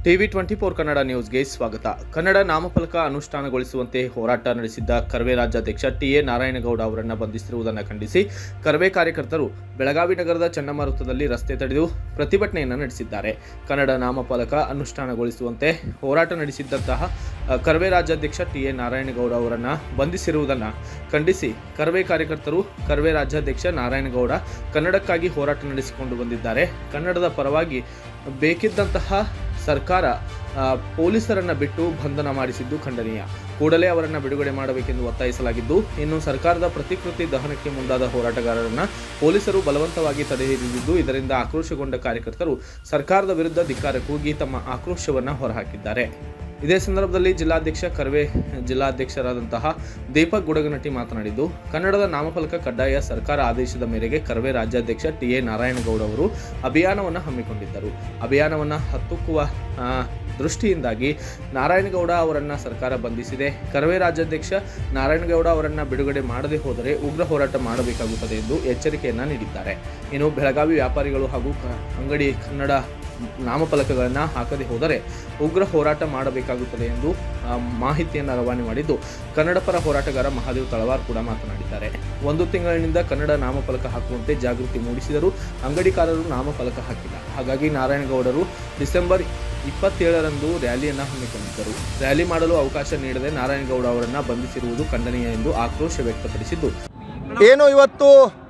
TV twenty four Kannada ನ್ಯೂಸ್ಗೆ ಸ್ವಾಗತ ಕನ್ನಡ ನಾಮಫಲಕ ಅನುಷ್ಠಾನಗೊಳಿಸುವಂತೆ ಹೋರಾಟ ನಡೆಸಿದ್ದ ಕರ್ವೆ ರಾಜ್ಯಾಧ್ಯಕ್ಷ ಟಿ ಎ ನಾರಾಯಣಗೌಡ ಅವರನ್ನು ಬಂಧಿಸಿರುವುದನ್ನು ಖಂಡಿಸಿ ಕರ್ವೆ ಕಾರ್ಯಕರ್ತರು ಬೆಳಗಾವಿ ನಗರದ ಚನ್ನಮಾರುತದಲ್ಲಿ ರಸ್ತೆ ತಡೆದು ಪ್ರತಿಭಟನೆಯನ್ನು ನಡೆಸಿದ್ದಾರೆ ಕನ್ನಡ ನಾಮಫಲಕ ಅನುಷ್ಠಾನಗೊಳಿಸುವಂತೆ ಹೋರಾಟ ನಡೆಸಿದ್ದಂತಹ ಅ, ಕರ್ವೆ ರಾಜ್ಯಾಧ್ಯಕ್ಷ ಟಿ ಎ ನಾರಾಯಣಗೌಡ ಅವರನ್ನು ಬಂಧಿಸಿರುವುದನ್ನು ಖಂಡಿಸಿ ಕರ್ವೆ ಕಾರ್ಯಕರ್ತರು ಕರ್ವೆ ರಾಜ್ಯಾಧ್ಯಕ್ಷ ನಾರಾಯಣಗೌಡ ಕನ್ನಡಕ್ಕಾಗಿ ಹೋರಾಟ ನಡೆಸಿಕೊಂಡು ಬಂದಿದ್ದಾರೆ ಕನ್ನಡದ ಪರವಾಗಿ ಬೇಕಿದ್ದಂತಹ ಸರ್ಕಾರ ಆ, ಪೊಲೀಸರನ್ನ ಬಿಟ್ಟು ಬಂಧನ ಮಾಡಿಸಿದ್ದು ಖಂಡನೀಯ ಕೂಡಲೇ ಅವರನ್ನ ಬಿಡುಗಡೆ ಮಾಡಬೇಕೆಂದು ಒತ್ತಾಯಿಸಲಾಗಿದ್ದು ಇನ್ನು ಸರ್ಕಾರದ ಪ್ರತಿಕೃತಿ ದಹನಕ್ಕೆ ಮುಂದಾದ ಹೋರಾಟಗಾರರನ್ನ ಪೊಲೀಸರು ಬಲವಂತವಾಗಿ ತಡೆ ಹಿಡಿದಿದ್ದು ಇದರಿಂದ ಆಕ್ರೋಶಗೊಂಡ ಕಾರ್ಯಕರ್ತರು ಸರ್ಕಾರದ ವಿರುದ್ಧ ಧಿಕ್ಕಾರ ಕೂಗಿ ತಮ್ಮ ಆಕ್ರೋಶವನ್ನ ಹೊರಹಾಕಿದ್ದಾರೆ ಇದೇ ಸಂದರ್ಭದಲ್ಲಿ ಜಿಲ್ಲಾಧ್ಯಕ್ಷ ಕರ್ವೆ ಜಿಲ್ಲಾಧ್ಯಕ್ಷರಾದಂತಹ ದೀಪಕ್ ಗುಡಗನಟ್ಟಿ ಮಾತನಾಡಿದ್ದು ಕನ್ನಡದ ನಾಮಫಲಕ ಕಡ್ಡಾಯ ಸರ್ಕಾರ ಆದೇಶದ ಮೇರೆಗೆ ಕರ್ವೆ ರಾಜ್ಯಾಧ್ಯಕ್ಷ ಟಿ ಎ ನಾರಾಯಣಗೌಡ ಅವರು ಅಭಿಯಾನವನ್ನು ಹಮ್ಮಿಕೊಂಡಿದ್ದರು ಅಭಿಯಾನವನ್ನು ಹತ್ತುಕ್ಕುವ ಆ, ದೃಷ್ಟಿಯಿಂದಾಗಿ ನಾರಾಯಣಗೌಡ ಅವರನ್ನ ಸರ್ಕಾರ ಬಂಧಿಸಿದೆ ಕರ್ವೆ ರಾಜ್ಯಾಧ್ಯಕ್ಷ ನಾರಾಯಣಗೌಡ ಅವರನ್ನ ಬಿಡುಗಡೆ ಮಾಡದೆ ಹೋದರೆ ಉಗ್ರ ಹೋರಾಟ ಮಾಡಬೇಕಾಗುತ್ತದೆ ಎಂದು ಎಚ್ಚರಿಕೆಯನ್ನ ನೀಡಿದ್ದಾರೆ ಇನ್ನು ಬೆಳಗಾವಿ ವ್ಯಾಪಾರಿಗಳು ಹಾಗೂ ಕ- ಅಂಗಡಿ ಕನ್ನಡ ನಾಮಫಲಕಗಳನ್ನು ಹಾಕದೆ ಹೋದರೆ ಉಗ್ರ ಹೋರಾಟ ಮಾಡಬೇಕಾಗುತ್ತದೆ ಎಂದು ಆ, ಮಾಹಿತಿಯನ್ನು ರವಾನೆ ಮಾಡಿದ್ದು ಕನ್ನಡ ಪರ ಹೋರಾಟಗಾರ ಮಹಾದೇವ್ ತಳವಾರ್ ಕೂಡ ಮಾತನಾಡಿದ್ದಾರೆ ಒಂದು ತಿಂಗಳಿನಿಂದ ಕನ್ನಡ ನಾಮಫಲಕ ಹಾಕುವಂತೆ ಜಾಗೃತಿ ಮೂಡಿಸಿದರೂ ಅಂಗಡಿಕಾರರು ನಾಮಫಲಕ ಹಾಕಿಲ್ಲ ಹಾಗಾಗಿ ನಾರಾಯಣಗೌಡರು ಡಿಸೆಂಬರ್ ಇಪ್ಪತ್ತೇಳರಂದು ರ್ಯಾಲಿಯನ್ನು ಹಮ್ಮಿಕೊಂಡಿದ್ದರು ರ್ಯಾಲಿ ಮಾಡಲು ಅವಕಾಶ ನೀಡದೆ ನಾರಾಯಣಗೌಡ ಅವರನ್ನು ಬಂಧಿಸಿರುವುದು ಖಂಡನೀಯ ಎಂದು ಆಕ್ರೋಶ ವ್ಯಕ್ತಪಡಿಸಿದ್ದು ಏನು ಇವತ್ತು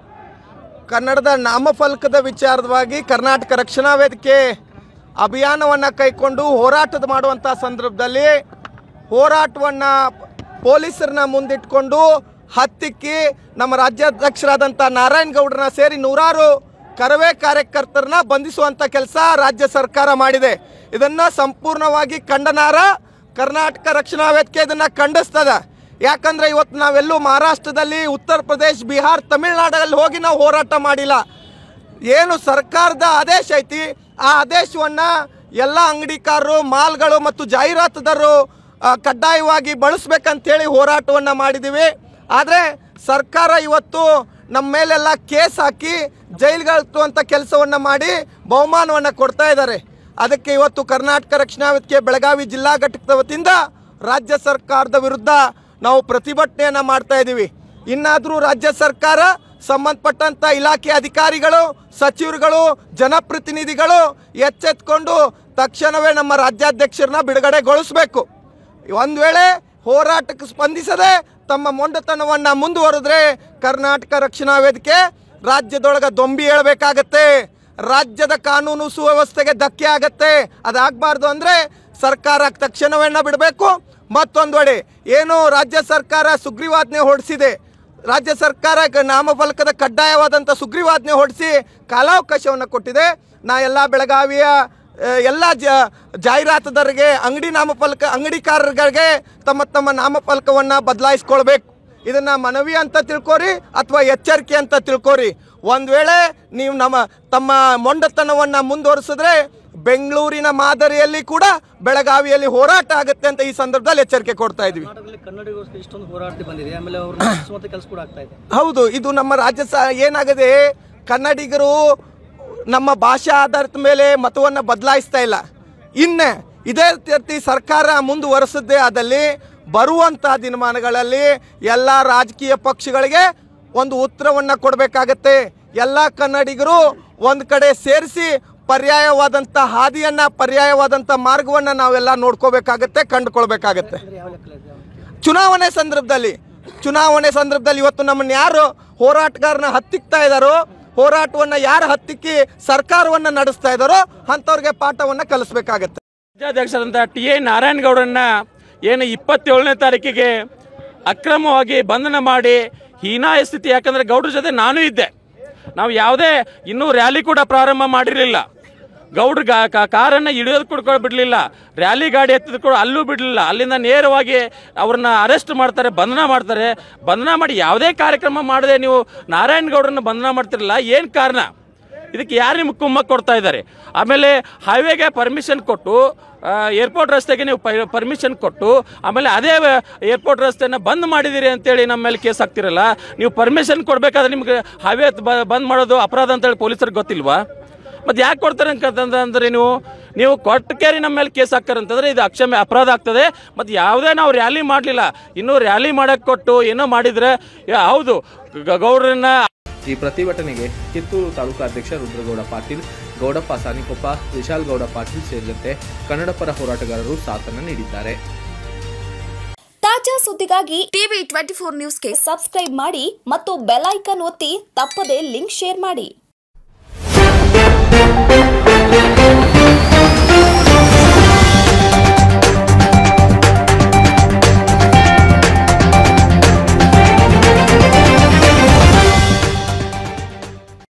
ಕನ್ನಡದ ನಾಮಫಲಕದ ವಿಚಾರವಾಗಿ ಕರ್ನಾಟಕ ರಕ್ಷಣಾ ವೇದಿಕೆ ಅಭಿಯಾನವನ್ನು ಕೈಕೊಂಡು ಹೋರಾಟದ ಮಾಡುವಂಥ ಸಂದರ್ಭದಲ್ಲಿ ಹೋರಾಟವನ್ನು ಪೊಲೀಸರನ್ನ ಮುಂದಿಟ್ಕೊಂಡು ಹತ್ತಿಕ್ಕಿ ನಮ್ಮ ರಾಜ್ಯಾಧ್ಯಕ್ಷರಾದಂಥ ನಾರಾಯಣ ಗೌಡ್ರನ್ನ ಸೇರಿ ನೂರಾರು ಕರವೇ ಕಾರ್ಯಕರ್ತರನ್ನ ಬಂಧಿಸುವಂಥ ಕೆಲಸ ರಾಜ್ಯ ಸರ್ಕಾರ ಮಾಡಿದೆ ಇದನ್ನು ಸಂಪೂರ್ಣವಾಗಿ ಖಂಡನಾರ ಕರ್ನಾಟಕ ರಕ್ಷಣಾ ವೇದಿಕೆ ಇದನ್ನು ಖಂಡಿಸ್ತದ ಯಾಕಂದ್ರೆ ಇವತ್ತು ನಾವೆಲ್ಲೂ ಮಹಾರಾಷ್ಟ್ರದಲ್ಲಿ ಉತ್ತರ ಪ್ರದೇಶ್ ಬಿಹಾರ್ ತಮಿಳುನಾಡಲ್ಲಿ ಹೋಗಿ ನಾವು ಹೋರಾಟ ಮಾಡಿಲ್ಲ ಏನು ಸರ್ಕಾರದ ಆದೇಶ ಐತಿ ಆ ಆದೇಶವನ್ನು ಎಲ್ಲ ಅಂಗಡಿಕಾರರು ಮಾಲ್ಗಳು ಮತ್ತು ಜಾಹೀರಾತುದಾರರು ಆ, ಕಡ್ಡಾಯವಾಗಿ ಬಳಸ್ಬೇಕಂತೇಳಿ ಹೋರಾಟವನ್ನು ಮಾಡಿದ್ದೀವಿ ಆದರೆ ಸರ್ಕಾರ ಇವತ್ತು ನಮ್ಮ ಮೇಲೆಲ್ಲ ಕೇಸ್ ಹಾಕಿ ಜೈಲ್ಗಳ್ತುವಂಥ ಕೆಲಸವನ್ನು ಮಾಡಿ ಬಹುಮಾನವನ್ನು ಕೊಡ್ತಾ ಇದ್ದಾರೆ ಅದಕ್ಕೆ ಇವತ್ತು ಕರ್ನಾಟಕ ರಕ್ಷಣಾ ವೇದಿಕೆ ಬೆಳಗಾವಿ ಜಿಲ್ಲಾ ಘಟಕದ ವತಿಯಿಂದ ರಾಜ್ಯ ಸರ್ಕಾರದ ವಿರುದ್ಧ ನಾವು ಪ್ರತಿಭಟನೆಯನ್ನು ಮಾಡ್ತಾ ಇದ್ದೀವಿ ಇನ್ನಾದರೂ ರಾಜ್ಯ ಸರ್ಕಾರ ಸಂಬಂಧಪಟ್ಟಂತ ಇಲಾಖೆ ಅಧಿಕಾರಿಗಳು ಸಚಿವರುಗಳು ಜನಪ್ರತಿನಿಧಿಗಳು ಎಚ್ಚೆತ್ಕೊಂಡು ತಕ್ಷಣವೇ ನಮ್ಮ ರಾಜ್ಯಾಧ್ಯಕ್ಷರನ್ನ ಬಿಡುಗಡೆಗೊಳಿಸಬೇಕು ಒಂದು ವೇಳೆ ಹೋರಾಟಕ್ಕೆ ಸ್ಪಂದಿಸದೆ ತಮ್ಮ ಮೊಂಡತನವನ್ನು ಮುಂದುವರೆದ್ರೆ ಕರ್ನಾಟಕ ರಕ್ಷಣಾ ವೇದಿಕೆ ರಾಜ್ಯದೊಳಗೆ ದೊಂಬಿ ಹೇಳಬೇಕಾಗತ್ತೆ ರಾಜ್ಯದ ಕಾನೂನು ಸುವ್ಯವಸ್ಥೆಗೆ ಧಕ್ಕೆ ಆಗತ್ತೆ ಅದಾಗಬಾರ್ದು ಅಂದರೆ ಸರ್ಕಾರ ತಕ್ಷಣವನ್ನ ಬಿಡಬೇಕು ಮತ್ತೊಂದು ವೇಳೆ ಏನು ರಾಜ್ಯ ಸರ್ಕಾರ ಸುಗ್ರೀವಾಜ್ಞೆ ಹೊರಡಿಸಿದೆ ರಾಜ್ಯ ಸರ್ಕಾರ ಕ- ನಾಮಫಲಕದ ಕಡ್ಡಾಯವಾದಂಥ ಸುಗ್ರೀವಾಜ್ಞೆ ಹೊರಡಿಸಿ ಕಾಲಾವಕಾಶವನ್ನು ಕೊಟ್ಟಿದೆ ನಾ ಎಲ್ಲ ಬೆಳಗಾವಿಯ ಆ, ಎಲ್ಲ ಜ ಜಾಹೀರಾತುದಾರರಿಗೆ ಅಂಗಡಿ ನಾಮಫಲಕ ಅಂಗಡಿಕಾರರಿಗೆ ತಮ್ಮ ತಮ್ಮ ನಾಮಫಲಕವನ್ನು ಬದಲಾಯಿಸ್ಕೊಳ್ಬೇಕು ಇದನ್ನ ಮನವಿ ಅಂತ ತಿಳ್ಕೊರಿ ಅಥವಾ ಎಚ್ಚರಿಕೆ ಅಂತ ತಿಳ್ಕೊರಿ ಒಂದು ವೇಳೆ ನೀವು ನಮ್ಮ ತಮ್ಮ ಮೊಂಡತನವನ್ನು ಮುಂದುವರಿಸಿದ್ರೆ ಬೆಂಗಳೂರಿನ ಮಾದರಿಯಲ್ಲಿ ಕೂಡ ಬೆಳಗಾವಿಯಲ್ಲಿ ಹೋರಾಟ ಆಗುತ್ತೆ ಅಂತ ಈ ಸಂದರ್ಭದಲ್ಲಿ ಎಚ್ಚರಿಕೆ ಕೊಡ್ತಾ ಇದ್ವಿ ಕರ್ನಾಟಕದಲ್ಲಿ ಕನ್ನಡಿಗೋಸ್ಕರ ಇಷ್ಟೊಂದು ಹೋರಾಟ ಬಂದಿದೆ ಆಮೇಲೆ ಅವ್ರನ್ನ ರಕ್ಷಿಸುವಂತ ಕೆಲಸ ಕೂಡ ಆಗ್ತಾ ಇದೆ ಹೌದು ಇದು ನಮ್ಮ ರಾಜ್ಯ ಸ ಏನಾಗಿದೆ ಕನ್ನಡಿಗರು ನಮ್ಮ ಭಾಷಾ ಆಧಾರದ ಮೇಲೆ ಮತವನ್ನು ಬದಲಾಯಿಸ್ತಾ ಇಲ್ಲ ಇನ್ನು ಇದೇ ರೀತಿ ಸರ್ಕಾರ ಮುಂದುವರೆಸದ್ದೇ ಆದಲ್ಲಿ ಬರುವಂಥ ದಿನಮಾನಗಳಲ್ಲಿ ಎಲ್ಲ ರಾಜಕೀಯ ಪಕ್ಷಗಳಿಗೆ ಒಂದು ಉತ್ತರವನ್ನು ಕೊಡಬೇಕಾಗತ್ತೆ ಎಲ್ಲ ಕನ್ನಡಿಗರು ಒಂದು ಕಡೆ ಸೇರಿಸಿ ಪರ್ಯಾಯವಾದಂಥ ಹಾದಿಯನ್ನು ಪರ್ಯಾಯವಾದಂಥ ಮಾರ್ಗವನ್ನು ನಾವೆಲ್ಲ ನೋಡ್ಕೋಬೇಕಾಗತ್ತೆ ಕಂಡುಕೊಳ್ಬೇಕಾಗತ್ತೆ ಅಂದ್ರೆ ಯಾವ ಲೆಕ್ಕ ಇದೆ ಚುನಾವಣೆ ಸಂದರ್ಭದಲ್ಲಿ ಚುನಾವಣೆ ಸಂದರ್ಭದಲ್ಲಿ ಇವತ್ತು ನಮ್ಮನ್ನ ಯಾರು ಹೋರಾಟಗಾರನ ಹತ್ತಿಕ್ತಾ ಇದ್ದಾರೋ ಹೋರಾಟವನ್ನ ಯಾರು ಹತ್ತಿಕ್ಕಿ ಸರ್ಕಾರವನ್ನ ನಡೆಸ್ತಾ ಇದ್ದಾರೋ ಅಂಥವ್ರಿಗೆ ಪಾಠವನ್ನ ಕಲಿಸ್ಬೇಕಾಗತ್ತೆ ರಾಜ್ಯಾಧ್ಯಕ್ಷರಾದಂಥ ಟಿ ಎ ನಾರಾಯಣಗೌಡರನ್ನ ಏನು ಇಪ್ಪತ್ತೇಳನೇ ತಾರೀಕಿಗೆ ಅಕ್ರಮವಾಗಿ ಬಂಧನ ಮಾಡಿ ಹೀನಾಯ ಸ್ಥಿತಿ ಯಾಕಂದ್ರೆ ಗೌಡ್ರ ಜೊತೆ ನಾನು ಇದ್ದೆ ನಾವು ಯಾವುದೇ ಇನ್ನೂ ರ್ಯಾಲಿ ಕೂಡ ಪ್ರಾರಂಭ ಮಾಡಿರಲಿಲ್ಲ ಗೌಡ್ರ ಗಾ- ಕಾ- ಕಾರನ್ನ ಹಿಡಿಯೋದು ಕೂಡ ಬಿಡಲಿಲ್ಲ ರ್ಯಾಲಿ ಗಾಡಿ ಎತ್ತಿದ ಕೂಡ ಅಲ್ಲೂ ಬಿಡಲಿಲ್ಲ ಅಲ್ಲಿಂದ ನೇರವಾಗಿ ಅವ್ರನ್ನ ಅರೆಸ್ಟ್ ಮಾಡ್ತಾರೆ ಬಂಧನ ಮಾಡ್ತಾರೆ ಬಂಧನ ಮಾಡಿ ಯಾವುದೇ ಕಾರ್ಯಕ್ರಮ ಮಾಡದೆ ನೀವು ನಾರಾಯಣಗೌಡರನ್ನ ಬಂಧನ ಮಾಡ್ತಿರಲ್ಲ ಏನು ಕಾರಣ ಇದಕ್ಕೆ ಯಾರು ನಿಮ್ಗೆ ಕುಮ್ಮಕ್ ಕೊಡ್ತಾ ಇದ್ದಾರೆ ಆಮೇಲೆ ಹೈವೇಗೆ ಪರ್ಮಿಷನ್ ಕೊಟ್ಟು ಏರ್ಪೋರ್ಟ್ ರಸ್ತೆಗೆ ನೀವು ಪರ್ಮಿಷನ್ ಕೊಟ್ಟು ಆಮೇಲೆ ಅದೇ ಏರ್ಪೋರ್ಟ್ ರಸ್ತೆನ ಬಂದ್ ಮಾಡಿದಿರಿ ಅಂತೇಳಿ ನಮ್ಮ ಮೇಲೆ ಕೇಸ್ ಹಾಕ್ತಿರಲ್ಲ ನೀವು ಪರ್ಮಿಷನ್ ಕೊಡಬೇಕಾದ್ರೆ ನಿಮ್ಗೆ ಹೈವೇ ಬಂದ್ ಮಾಡೋದು ಅಪರಾಧ ಅಂತೇಳಿ ಪೊಲೀಸರಿಗೆ ಗೊತ್ತಿಲ್ವಾ ಮತ್ತು ಯಾಕೆ ಕೊಡ್ತಾರೆ ಅಂತಂದ್ರೆ ನೀವು ನೀವು ಕೊಟ್ಟ ಕೇರಿ ನಮ್ಮ ಮೇಲೆ ಕೇಸ್ ಹಾಕ್ತಾರಂತಂದ್ರೆ ಇದು ಅಕ್ಷಮ್ಯ ಅಪರಾಧ ಆಗ್ತದೆ ಮತ್ತು ಯಾವುದೇ ನಾವು ರ್ಯಾಲಿ ಮಾಡಲಿಲ್ಲ ಇನ್ನೂ ರ್ಯಾಲಿ ಮಾಡಕ್ಕೆ ಕೊಟ್ಟು ಏನೋ ಮಾಡಿದರೆ ಯಾ- ಹೌದು ಗ- ಗೌಡ್ರನ್ನ ಈ ಪ್ರತಿಭಟನೆಗೆ ಕಿತ್ತೂರು ತಾಲೂಕಾಧ್ಯಕ್ಷ ರುದ್ರಗೌಡ ಪಾಟೀಲ್ ಗೌಡಪ್ಪ ಸಾನಿಕೊಪ್ಪ ವಿಶಾಲ್ ಗೌಡ ಪಾಟೀಲ್ ಸೇರಿದಂತೆ ಕನ್ನಡ ಪರ ಹೋರಾಟಗಾರರು ಸಾಥನ್ನು ನೀಡಿದ್ದಾರೆ ತಾಜಾ ಸುದ್ದಿಗಾಗಿ ಟಿವಿ ಟ್ವೆಂಟಿ ಫೋರ್ ನ್ಯೂಸ್ಗೆ ಸಬ್ಸ್ಕ್ರೈಬ್ ಮಾಡಿ ಮತ್ತು ಬೆಲ್ ಐಕಾನ್ ಒತ್ತಿ ತಪ್ಪದೇ ಲಿಂಕ್ ಶೇರ್ ಮಾಡಿ